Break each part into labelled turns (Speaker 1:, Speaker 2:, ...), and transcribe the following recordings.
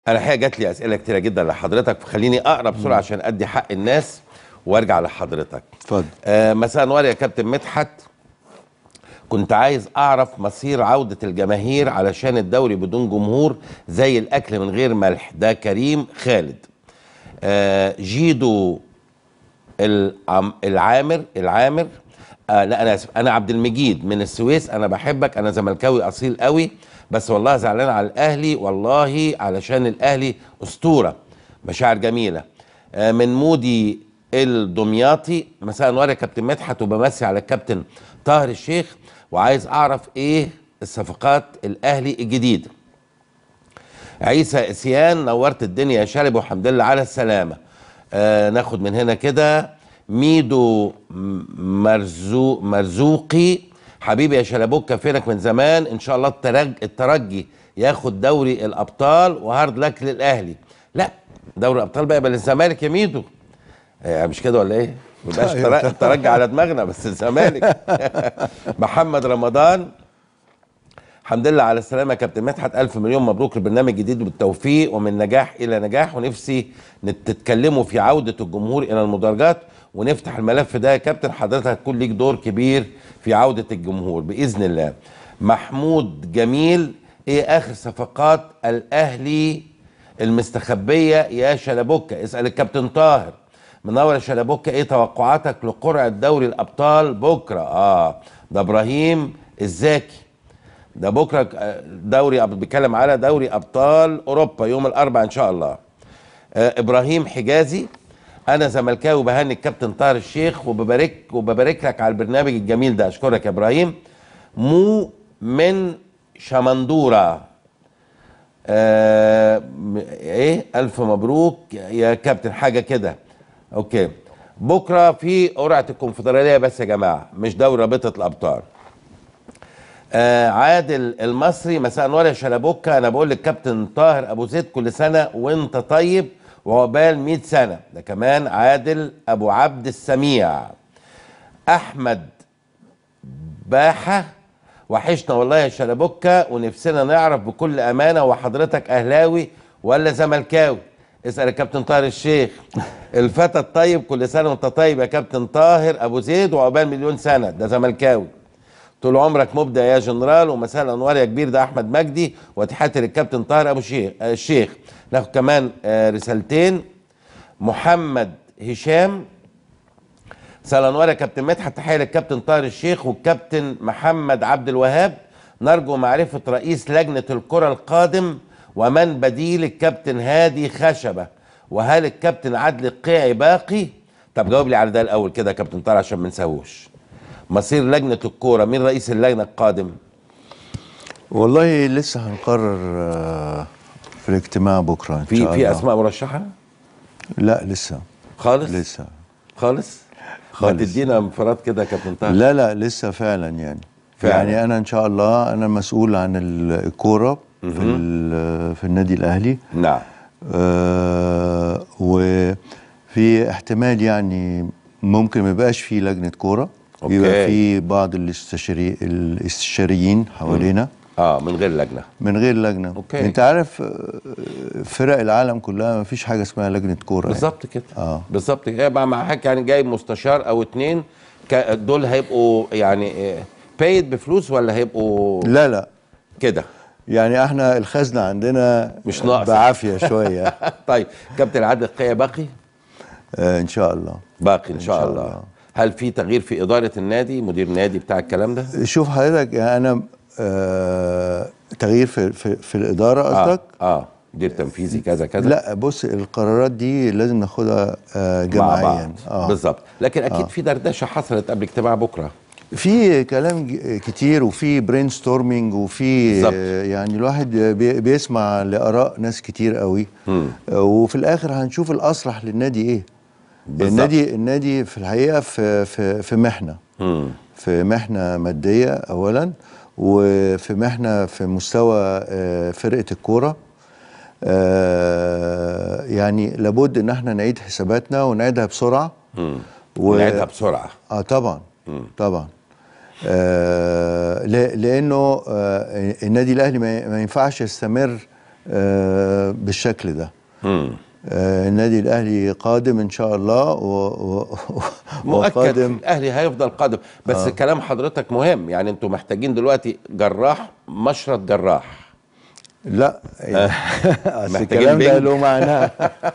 Speaker 1: انا الحقيقه جات لي اسئله كتيره جدا لحضرتك فخليني اقرا بسرعه عشان ادي حق الناس وارجع لحضرتك
Speaker 2: اتفضل
Speaker 1: آه مساء انوار يا كابتن مدحت كنت عايز اعرف مصير عوده الجماهير علشان الدوري بدون جمهور زي الاكل من غير ملح ده كريم خالد آه جيدو العم العامر العامر آه لا انا اسف انا عبد المجيد من السويس انا بحبك انا زملكاوي اصيل قوي بس والله زعلان على الاهلي والله علشان الاهلي اسطوره مشاعر جميله آه من مودي الدمياطي مساء انوار يا كابتن مدحت وبمسي على الكابتن طاهر الشيخ وعايز اعرف ايه الصفقات الاهلي الجديده عيسى اسيان نورت الدنيا يا شارب والحمد لله على السلامه آه ناخد من هنا كده ميدو مرزوق مرزوقي حبيبي يا شلبوكة فينك من زمان ان شاء الله الترج الترجي ياخد دوري الابطال وهارد لك للاهلي لا دوري الابطال بقى يبقى للزمالك يا ميدو آه مش كده ولا ايه؟ ما يبقاش تر- الترجي على دماغنا بس الزمالك محمد رمضان الحمد لله على السلامه يا كابتن مدحت الف مليون مبروك البرنامج الجديد بالتوفيق ومن نجاح الى نجاح ونفسي نت- تتكلموا في عوده الجمهور الى المدرجات ونفتح الملف ده يا كابتن حضرتك هتكون ليك دور كبير في عوده الجمهور باذن الله محمود جميل ايه اخر صفقات الاهلي المستخبيه يا شلبوكه اسال الكابتن طاهر منور يا شلبوكه ايه توقعاتك لقرعه دوري الابطال بكره اه ده ابراهيم الزاكي ده بكره آه، دوري أب- بيتكلم على دوري ابطال اوروبا يوم الاربعاء ان شاء الله آه، ابراهيم حجازي انا زملكاوي بهني الكابتن طاهر الشيخ وببارك وببارك لك على البرنامج الجميل ده اشكرك يا ابراهيم مو من شمندوره آه م- ايه الف مبروك يا كابتن حاجه كده اوكي بكره في قرعه الكونفدراليه بس يا جماعه مش دوري رابطه الابطال آه عادل المصري مساء النور يا شلبوكة انا بقول للكابتن طاهر ابو زيد كل سنه وانت طيب وعقبال 100 سنه ده كمان عادل ابو عبد السميع احمد باحه وحشنا والله يا شلبوكة ونفسنا نعرف بكل امانه وحضرتك اهلاوي ولا زملكاوي اسال الكابتن طاهر الشيخ الفتى الطيب كل سنه وانت طيب يا كابتن طاهر ابو زيد وعقبال مليون سنه ده زملكاوي طول عمرك مبدع يا جنرال ومساء الانوار يا كبير ده احمد مجدي وتحياتي للكابتن طاهر ابو شيخ آه، الشيخ ناخد كمان آه، رسالتين محمد هشام مساء الانوار يا كابتن مدحت تحيه للكابتن طاهر الشيخ والكابتن محمد عبد الوهاب نرجو معرفه رئيس لجنه الكره القادم ومن بديل الكابتن هادي خشبه وهل الكابتن عدلي القيعي باقي طب جاوب لي على ده الاول كده يا كابتن طاهر عشان ما نساهوش مصير لجنه الكوره مين رئيس اللجنه القادم
Speaker 2: والله لسه هنقرر آه، في الاجتماع بكره ان
Speaker 1: في
Speaker 2: شاء
Speaker 1: في
Speaker 2: الله
Speaker 1: اسماء مرشحه
Speaker 2: لا لسه
Speaker 1: خالص
Speaker 2: لسه
Speaker 1: خالص ما
Speaker 2: خالص.
Speaker 1: تدينا انفراد كده يا كابتن طاهر
Speaker 2: لا لا لسه فعلا يعني
Speaker 1: فعلا.
Speaker 2: يعني انا ان شاء الله انا مسؤول عن الكوره في ال- في النادي الاهلي
Speaker 1: نعم
Speaker 2: آه وفي احتمال يعني ممكن ما يبقاش في لجنه كوره
Speaker 1: أوكي.
Speaker 2: يبقى في بعض الاستشاري الاستشاريين حوالينا
Speaker 1: اه من غير لجنه
Speaker 2: من غير لجنه
Speaker 1: أوكي.
Speaker 2: انت عارف آه، فرق العالم كلها ما فيش حاجه اسمها لجنه كوره يعني.
Speaker 1: بالظبط كده
Speaker 2: آه.
Speaker 1: بالظبط كده يبقى معاك يعني جايب مستشار او اتنين ك- دول هيبقوا يعني بايد بفلوس ولا هيبقوا
Speaker 2: لا لا
Speaker 1: كده
Speaker 2: يعني احنا الخزنه عندنا
Speaker 1: مش ناقصة.
Speaker 2: بعافيه شويه
Speaker 1: طيب كابتن عادل القيا باقي
Speaker 2: آه ان شاء الله
Speaker 1: باقي ان شاء,
Speaker 2: شاء
Speaker 1: الله.
Speaker 2: الله.
Speaker 1: هل في تغيير في اداره النادي مدير النادي بتاع الكلام ده
Speaker 2: شوف حضرتك يعني انا آه تغيير في في, في الاداره قصدك
Speaker 1: اه, آه. مدير تنفيذي كذا كذا
Speaker 2: لا بص القرارات دي لازم ناخدها آه
Speaker 1: مع
Speaker 2: جماعيا
Speaker 1: بعض
Speaker 2: آه.
Speaker 1: بالظبط لكن اكيد في دردشه حصلت قبل اجتماع بكره
Speaker 2: في كلام ج- كتير وفي برين ستورمينج وفي
Speaker 1: بالظبط.
Speaker 2: آه، يعني الواحد بي- بيسمع لاراء ناس كتير قوي آه، وفي الاخر هنشوف الاصلح للنادي ايه
Speaker 1: بالظبط.
Speaker 2: النادي النادي في الحقيقه في في في محنه
Speaker 1: مم.
Speaker 2: في محنه ماديه اولا وفي محنه في مستوى آه، فرقه الكوره آه، يعني لابد ان احنا نعيد حساباتنا ونعيدها بسرعه
Speaker 1: مم.
Speaker 2: و-
Speaker 1: ونعيدها بسرعه
Speaker 2: اه طبعا طبعا آه ل- لانه آه النادي الاهلي ما ما ينفعش يستمر آه، بالشكل ده
Speaker 1: مم.
Speaker 2: آه، النادي الاهلي قادم ان شاء الله و... و...
Speaker 1: مؤكد
Speaker 2: وقادم
Speaker 1: الاهلي هيفضل قادم بس آه. كلام حضرتك مهم يعني انتوا محتاجين دلوقتي جراح مشرط جراح
Speaker 2: لا اصل
Speaker 1: محتاجين
Speaker 2: الكلام ده
Speaker 1: بنج.
Speaker 2: له معناه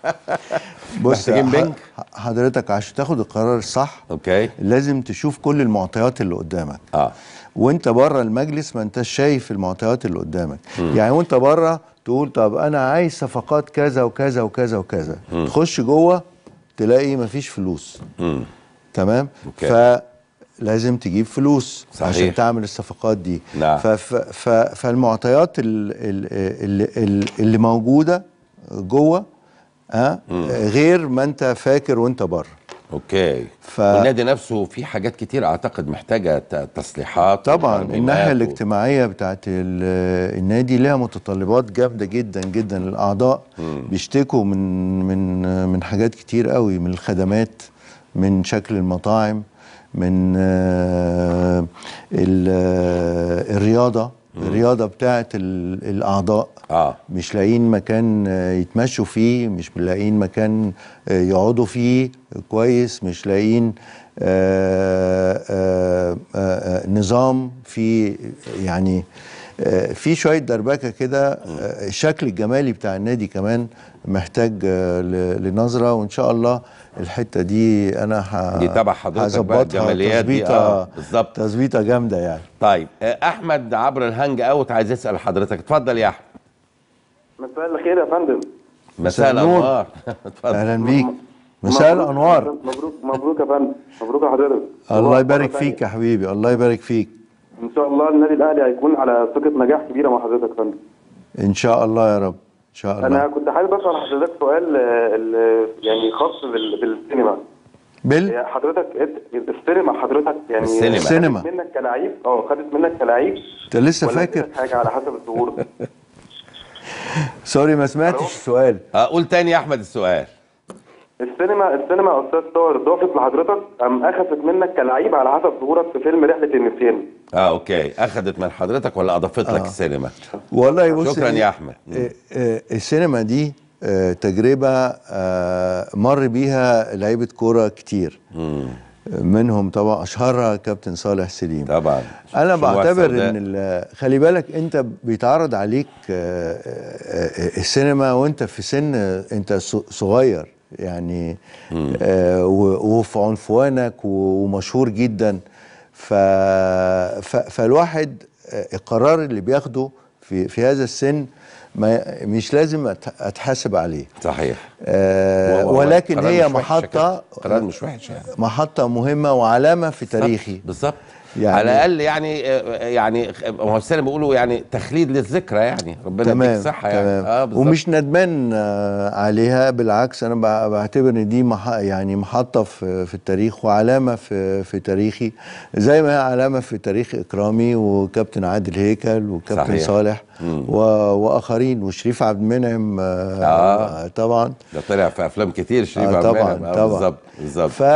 Speaker 2: بص
Speaker 1: محتاجين
Speaker 2: ح-
Speaker 1: بنج.
Speaker 2: حضرتك عشان تاخد القرار الصح
Speaker 1: اوكي
Speaker 2: لازم تشوف كل المعطيات اللي قدامك
Speaker 1: اه
Speaker 2: وانت بره المجلس ما انتش شايف المعطيات اللي قدامك يعني وانت بره تقول طب انا عايز صفقات كذا وكذا وكذا وكذا تخش جوه تلاقي مفيش فلوس
Speaker 1: مم.
Speaker 2: تمام
Speaker 1: أوكي.
Speaker 2: فلازم تجيب فلوس
Speaker 1: صحيح.
Speaker 2: عشان تعمل الصفقات دي
Speaker 1: نعم.
Speaker 2: ف ف ف فالمعطيات ال- ال- اللي, اللي, اللي موجوده جوه ها غير ما انت فاكر وانت بره
Speaker 1: اوكي
Speaker 2: ف-
Speaker 1: والنادي نفسه في حاجات كتير اعتقد محتاجه ت- تصليحات
Speaker 2: طبعا
Speaker 1: وترميمات
Speaker 2: الناحيه
Speaker 1: و-
Speaker 2: الاجتماعيه بتاعت ال- النادي لها متطلبات جامده جدا جدا الاعضاء بيشتكوا من من من حاجات كتير قوي من الخدمات من شكل المطاعم من آه، ال- آه، الرياضه الرياضه بتاعت ال- الاعضاء
Speaker 1: اه
Speaker 2: مش لاقيين مكان آه، يتمشوا فيه مش لاقيين مكان آه، يقعدوا فيه كويس مش لاقيين آه، آه، آه، آه، نظام في يعني آه، في شويه دربكه كده آه، الشكل الجمالي بتاع النادي كمان محتاج آه، ل- لنظره وان شاء الله الحته دي انا ه-
Speaker 1: دي تبع حضرتك بقى
Speaker 2: هظبطها
Speaker 1: الجماليات دي،
Speaker 2: تظبيطة-
Speaker 1: آه، بالظبط.
Speaker 2: تظبيطه جامده يعني
Speaker 1: طيب آه، احمد عبر الهانج اوت عايز يسال حضرتك اتفضل يا احمد
Speaker 3: مساء الخير يا فندم
Speaker 1: مساء
Speaker 2: النور.
Speaker 1: الانوار اتفضل
Speaker 2: اهلا بيك مساء
Speaker 3: مبروك-
Speaker 2: الانوار
Speaker 3: مبروك مبروك يا فندم مبروك لحضرتك
Speaker 2: الله يبارك
Speaker 3: مرة
Speaker 2: فيك يا
Speaker 3: تانية.
Speaker 2: حبيبي الله يبارك فيك
Speaker 3: ان شاء الله النادي الاهلي هيكون على ثقه نجاح كبيره مع حضرتك يا فندم
Speaker 2: ان شاء الله يا رب ان شاء الله
Speaker 3: انا كنت حابب اسال حضرتك سؤال آه، ال- يعني خاص بال- بالسينما
Speaker 2: بال
Speaker 3: هي حضرتك إنت- السينما حضرتك يعني
Speaker 1: السينما.
Speaker 2: السينما.
Speaker 3: خدت منك كلاعب اه خدت منك كلاعب
Speaker 2: انت لسه
Speaker 3: ولا
Speaker 2: فاكر
Speaker 3: اديتك حاجه على حسب الظهور
Speaker 2: سوري ما سمعتش السؤال
Speaker 1: آه، قول تاني يا احمد السؤال
Speaker 3: السينما السينما يا استاذ طاهر ضافت لحضرتك ام اخذت منك كلاعب على حسب ظهورك في فيلم رحله النسيان
Speaker 1: اه اوكي اخذت من حضرتك ولا اضافت لك السينما
Speaker 2: والله بص
Speaker 1: شكراً
Speaker 2: إيه،
Speaker 1: يا أحمد.
Speaker 2: إيه، إيه، السينما دي آه، تجربة آه، مر بيها لعيبة كورة كتير منهم طبعا أشهرها كابتن صالح سليم
Speaker 1: طبعا
Speaker 2: انا
Speaker 1: شموع
Speaker 2: بعتبر
Speaker 1: سوداء.
Speaker 2: ان ال- خلي بالك انت بيتعرض عليك آه، آه، آه، السينما وانت في سن انت ص- صغير يعني آه، و- وفي عنفوانك و- ومشهور جدا ف ف- فالواحد آه، القرار اللي بياخده في في هذا السن ما مش لازم أت- اتحاسب عليه
Speaker 1: صحيح
Speaker 2: آه،
Speaker 1: و- و-
Speaker 2: ولكن
Speaker 1: قرار
Speaker 2: هي
Speaker 1: مش وحش يا
Speaker 2: محطة
Speaker 1: كابتن. قرار مش وحش يعني
Speaker 2: محطة مهمة وعلامة في تاريخي
Speaker 1: بالظبط
Speaker 2: يعني-
Speaker 1: على الاقل يعني آه، يعني هو السنه بيقولوا يعني تخليد للذكرى يعني ربنا يديك
Speaker 2: تمام
Speaker 1: الصحه يعني
Speaker 2: تمام
Speaker 1: اه بالظبط
Speaker 2: ومش ندمان آه، عليها بالعكس انا بع- بعتبر ان دي مح يعني محطه في في التاريخ وعلامه في في تاريخي زي ما هي علامه في تاريخ اكرامي وكابتن عادل هيكل وكابتن
Speaker 1: صحيح.
Speaker 2: صالح و واخرين وشريف عبد المنعم آه
Speaker 1: آه.
Speaker 2: طبعا
Speaker 1: ده طلع في افلام كتير شريف
Speaker 2: آه
Speaker 1: عبد
Speaker 2: طبعا
Speaker 1: المنعم. آه
Speaker 2: طبعا
Speaker 1: بالظبط بالظبط
Speaker 2: ف...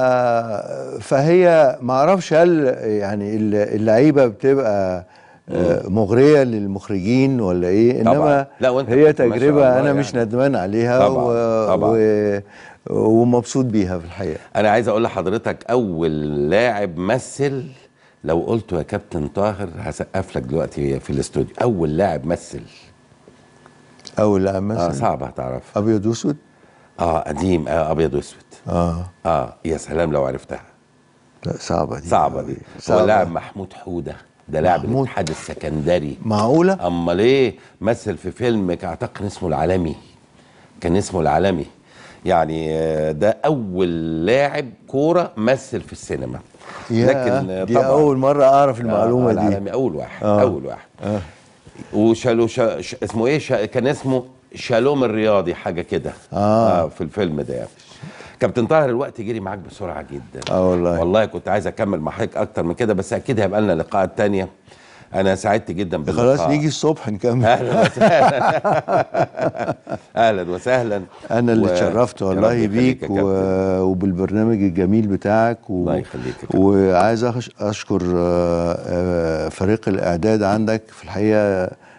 Speaker 2: فهي ما اعرفش هل يعني الل- اللعيبه بتبقى آه، مغريه للمخرجين ولا ايه
Speaker 1: طبعاً.
Speaker 2: انما
Speaker 1: لا، وأنت
Speaker 2: هي
Speaker 1: كنت ما شاء
Speaker 2: تجربه
Speaker 1: الله
Speaker 2: انا
Speaker 1: يعني.
Speaker 2: مش ندمان عليها
Speaker 1: طبعاً،
Speaker 2: و...
Speaker 1: طبعاً.
Speaker 2: و... ومبسوط بيها في الحقيقه
Speaker 1: انا عايز اقول لحضرتك اول لاعب مثل لو قلته يا كابتن طاهر هسقف لك دلوقتي في الاستوديو اول لاعب مثل
Speaker 2: اول لاعب
Speaker 1: اه
Speaker 2: مثلا
Speaker 1: صعب هتعرف
Speaker 2: ابيض واسود
Speaker 1: اه قديم آه ابيض واسود
Speaker 2: اه
Speaker 1: اه يا سلام لو عرفتها
Speaker 2: لا صعبه دي
Speaker 1: صعبه دي هو
Speaker 2: صعبة.
Speaker 1: اللاعب محمود حوده ده لاعب
Speaker 2: محمود.
Speaker 1: الاتحاد السكندري
Speaker 2: معقوله
Speaker 1: امال ايه مثل في فيلم كان اعتقد كان اسمه العالمي كان اسمه العالمي يعني آه، ده اول لاعب كوره مثل في السينما
Speaker 2: يا دي
Speaker 1: طبعاً-
Speaker 2: اول مره اعرف
Speaker 1: آه،
Speaker 2: المعلومه دي
Speaker 1: العالمي اول واحد
Speaker 2: آه.
Speaker 1: اول واحد
Speaker 2: آه.
Speaker 1: وشالو شا ش... اسمه ايه شا... كان اسمه شالوم الرياضي حاجه كده
Speaker 2: آه.
Speaker 1: في الفيلم ده يعني. كابتن طاهر الوقت جري معاك بسرعه جدا
Speaker 2: آه والله.
Speaker 1: والله كنت عايز اكمل مع حضرتك اكتر من كده بس اكيد هيبقى لنا لقاءات تانية انا سعدت جدا باللقاء
Speaker 2: خلاص نيجي الصبح نكمل
Speaker 1: اهلا وسهلا اهلا وسهلا
Speaker 2: انا اللي
Speaker 1: و-
Speaker 2: اتشرفت
Speaker 1: يا
Speaker 2: والله
Speaker 1: رب يخليك
Speaker 2: بيك
Speaker 1: يا
Speaker 2: و...
Speaker 1: كابتن.
Speaker 2: وبالبرنامج الجميل بتاعك و...
Speaker 1: الله يخليك يا كابتن.
Speaker 2: وعايز أخش... اشكر آه، آه، فريق الاعداد عندك في الحقيقه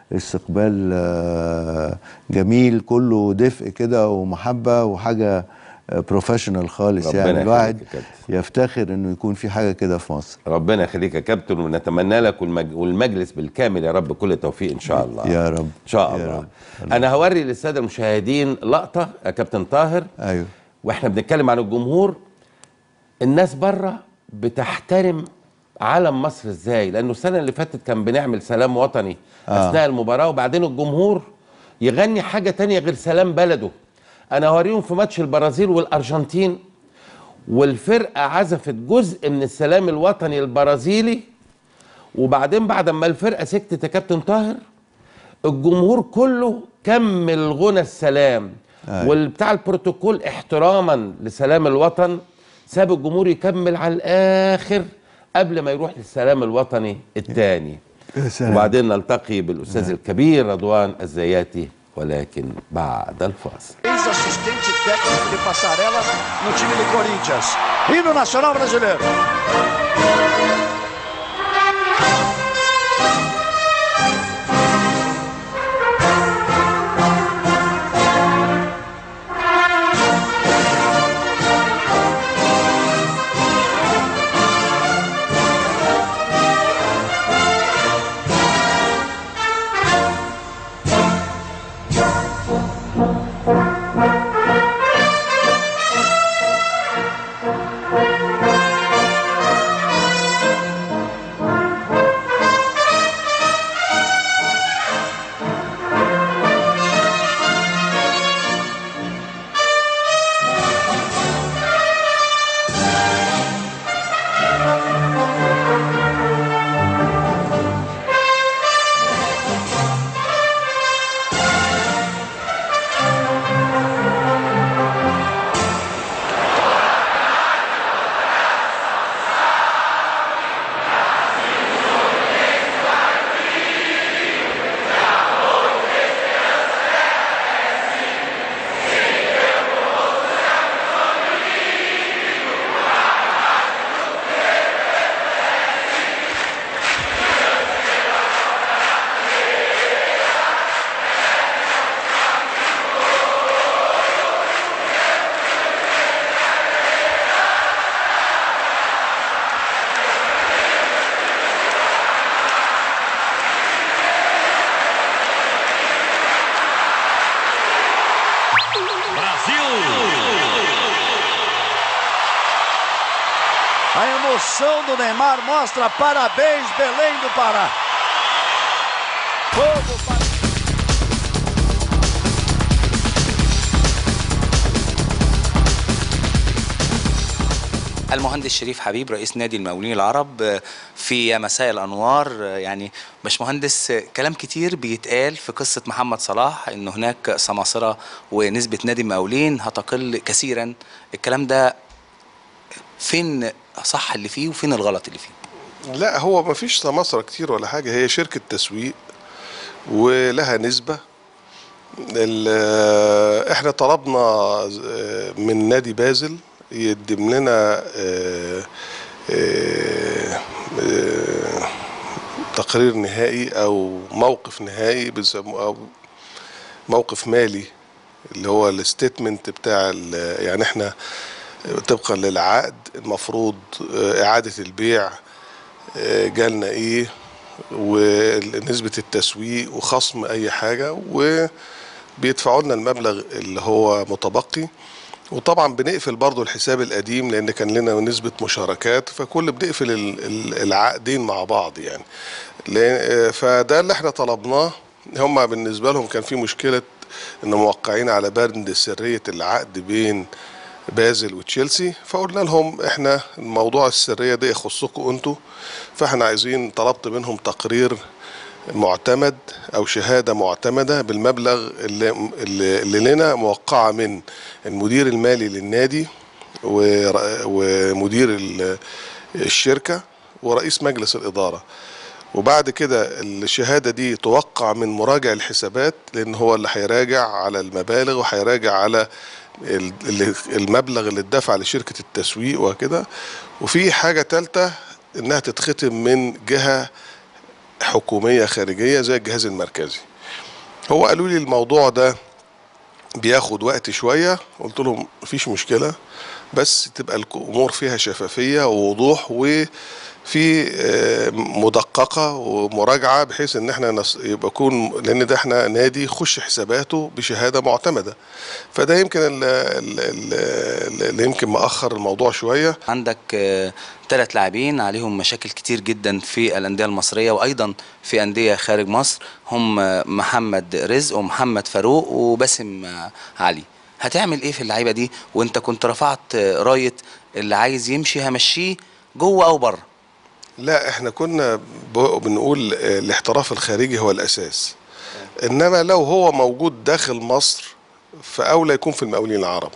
Speaker 2: استقبال آه، جميل كله دفء كده ومحبه وحاجه بروفيشنال خالص
Speaker 1: ربنا
Speaker 2: يعني الواحد
Speaker 1: يخليك يا كابتن.
Speaker 2: يفتخر انه يكون في حاجه كده في مصر
Speaker 1: ربنا يخليك يا كابتن ونتمنى لك والمج... والمجلس بالكامل يا رب كل التوفيق ان شاء الله
Speaker 2: يا رب
Speaker 1: ان شاء
Speaker 2: يا
Speaker 1: الله
Speaker 2: رب.
Speaker 1: انا هوري للساده المشاهدين لقطه يا كابتن طاهر
Speaker 2: ايوه
Speaker 1: واحنا بنتكلم عن الجمهور الناس بره بتحترم علم مصر ازاي لانه السنه اللي فاتت كان بنعمل سلام وطني
Speaker 2: آه.
Speaker 1: اثناء المباراه وبعدين الجمهور يغني حاجه تانية غير سلام بلده انا هوريهم في ماتش البرازيل والارجنتين والفرقه عزفت جزء من السلام الوطني البرازيلي وبعدين بعد ما الفرقه سكتت يا كابتن طاهر الجمهور كله كمل غنى السلام
Speaker 2: أيوة.
Speaker 1: والبتاع البروتوكول احتراما لسلام الوطن ساب الجمهور يكمل على الاخر قبل ما يروح للسلام الوطني الثاني
Speaker 2: يا سلام.
Speaker 1: وبعدين نلتقي بالاستاذ الكبير رضوان الزياتي ولكن بعد الفاصل
Speaker 4: ex-assistente técnico de Passarela no time do Corinthians. Hino Nacional Brasileiro. A emoção do Neymar mostra parabéns, Belém do Pará. Fogo para...
Speaker 5: المهندس شريف حبيب رئيس نادي المقاولين العرب في يا مساء الانوار يعني باشمهندس كلام كتير بيتقال في قصه محمد صلاح ان هناك سماسره ونسبه نادي المقاولين هتقل كثيرا الكلام ده فين صح اللي فيه وفين الغلط اللي فيه
Speaker 6: لا هو ما فيش سماسرة كتير ولا حاجة هي شركة تسويق ولها نسبة ال- احنا طلبنا آه، من نادي بازل يقدم لنا آه، آه، آه، تقرير نهائي او موقف نهائي بيسموه او موقف مالي اللي هو الستيتمنت بتاع ال- يعني احنا طبقا للعقد المفروض آه، اعادة البيع آه، جالنا ايه ونسبة التسويق وخصم اي حاجة وبيدفعوا لنا المبلغ اللي هو متبقي وطبعا بنقفل برضو الحساب القديم لان كان لنا نسبة مشاركات فكل بنقفل ال- ال- العقدين مع بعض يعني لأن- فده اللي احنا طلبناه هم بالنسبة لهم كان في مشكلة ان موقعين على بند سرية العقد بين بازل وتشيلسي فقلنا لهم احنا الموضوع السرية ده يخصكم انتوا فاحنا عايزين طلبت منهم تقرير معتمد او شهاده معتمده بالمبلغ اللي, اللي اللي لنا موقعه من المدير المالي للنادي ور- ومدير ال- الشركه ورئيس مجلس الاداره وبعد كده الشهاده دي توقع من مراجع الحسابات لان هو اللي هيراجع على المبالغ وهيراجع على ال- اللي- المبلغ اللي اتدفع لشركه التسويق وكده وفي حاجه ثالثه انها تتختم من جهه حكوميه خارجيه زي الجهاز المركزي هو قالوا لي الموضوع ده بياخد وقت شويه قلت لهم مفيش مشكله بس تبقى الامور فيها شفافيه ووضوح وفي آه، مدققه ومراجعه بحيث ان احنا نص- يبقى يكون لان ده احنا نادي يخش حساباته بشهاده معتمده فده يمكن ال- ال- ال- اللي يمكن مأخر الموضوع شويه
Speaker 5: عندك ثلاث لاعبين عليهم مشاكل كتير جدا في الأندية المصرية وأيضا في أندية خارج مصر هم آه، محمد رزق ومحمد فاروق وباسم آه، علي هتعمل ايه في اللعيبة دي وانت كنت رفعت آه، راية اللي عايز يمشي همشيه جوه او بره
Speaker 6: لا احنا كنا ب- بنقول آه، الاحتراف الخارجي هو الاساس انما لو هو موجود داخل مصر فاولى يكون في المقاولين العرب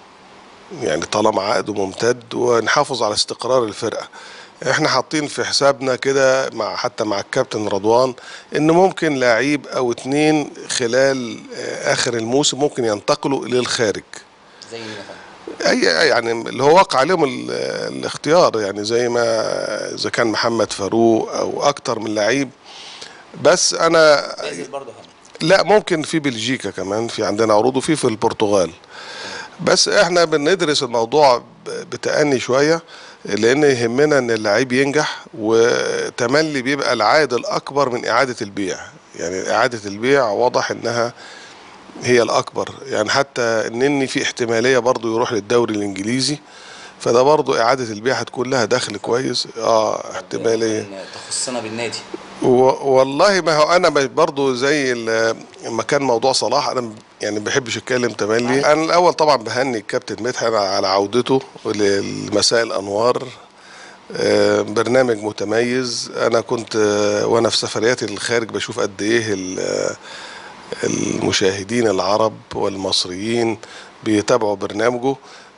Speaker 6: يعني طالما عقده ممتد ونحافظ على استقرار الفرقه احنا حاطين في حسابنا كده مع حتى مع الكابتن رضوان ان ممكن لعيب او اتنين خلال آه، اخر الموسم ممكن ينتقلوا للخارج
Speaker 5: زي
Speaker 6: اي يعني اللي هو وقع عليهم ال- الاختيار يعني زي ما اذا كان محمد فاروق او اكتر من لعيب بس انا
Speaker 5: برضه
Speaker 6: لا ممكن في بلجيكا كمان في عندنا عروض وفي في البرتغال بس احنا بندرس الموضوع ب- بتأني شوية لان يهمنا ان اللعيب ينجح وتملي بيبقى العائد الاكبر من اعادة البيع يعني اعادة البيع واضح انها هي الاكبر يعني حتى النني في احتماليه برضو يروح للدوري الانجليزي فده برضو اعاده البيع هتكون لها دخل كويس اه احتماليه
Speaker 5: تخصنا بالنادي
Speaker 6: و- والله ما هو انا ب- برضو زي ال- لما كان موضوع صلاح انا يعني ما بحبش اتكلم تملي انا الاول طبعا بهني الكابتن مدحت على عودته لمساء الانوار آه، برنامج متميز انا كنت آه، وانا في سفرياتي للخارج بشوف قد ايه ال- آه، المشاهدين العرب والمصريين بيتابعوا برنامجه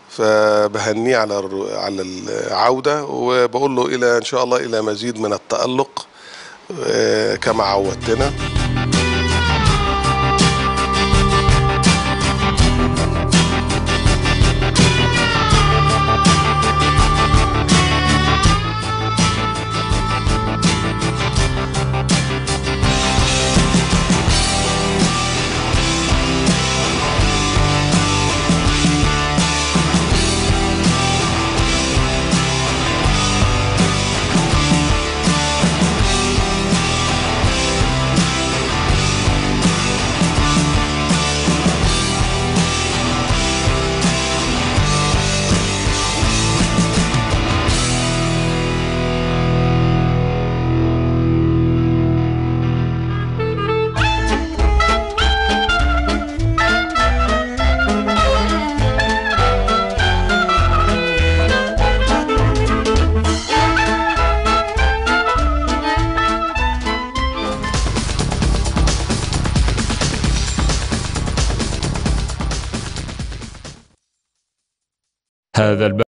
Speaker 6: فبهنيه على الر- على العوده وبقول له الى ان شاء الله الى مزيد من التالق آه، كما عودتنا
Speaker 7: هذا الب...